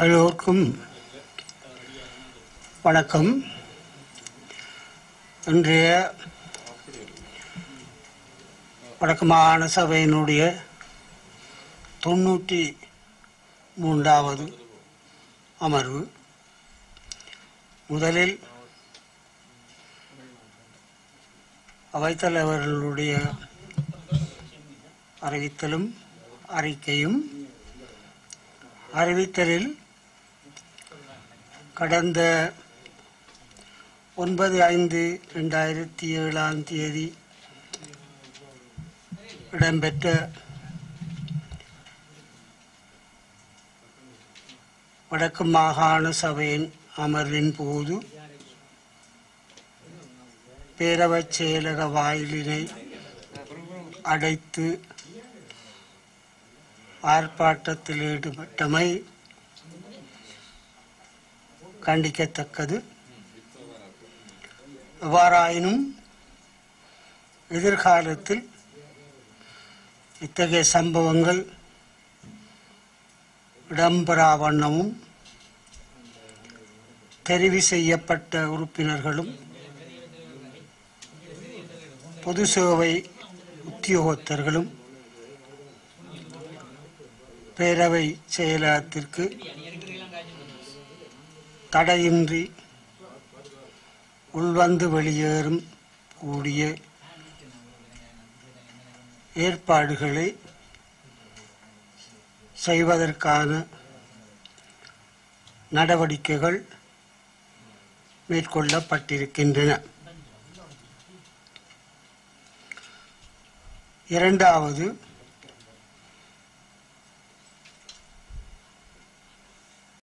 எல்லோருக்கும் வணக்கம் இன்றைய வடக்கு மாகாண சபையினுடைய தொண்ணூற்றி மூன்றாவது அமர்வு முதலில் அவைத்தலைவர்களுடைய அறிவித்தலும் அறிக்கையும் அறிவித்தலில் கடந்த ஒன்பது ஐந்து ரெண்டாயிரத்தி ஏழாம் தேதி இடம்பெற்ற வடக்கு மாகாண சபையின் அமர்வின் போது பேரவைச் செயலக வாயிலினை அடைத்து ஆர்ப்பாட்டத்தில் ஈடுபட்டமை கண்டிக்கத்தக்கது எவ்வாறாயினும் எதிர்காலத்தில் இத்தகைய சம்பவங்கள் இடம்பெறா வண்ணமும் தெரிவு செய்யப்பட்ட உறுப்பினர்களும் பொது சேவை உத்தியோகத்தர்களும் பேரவை செயலகத்திற்கு தடையின்றி உள்வந்து வெளியேறும் கூடிய ஏற்பாடுகளை செய்வதற்கான நடவடிக்கைகள் மேற்கொள்ளப்பட்டிருக்கின்றன இரண்டாவது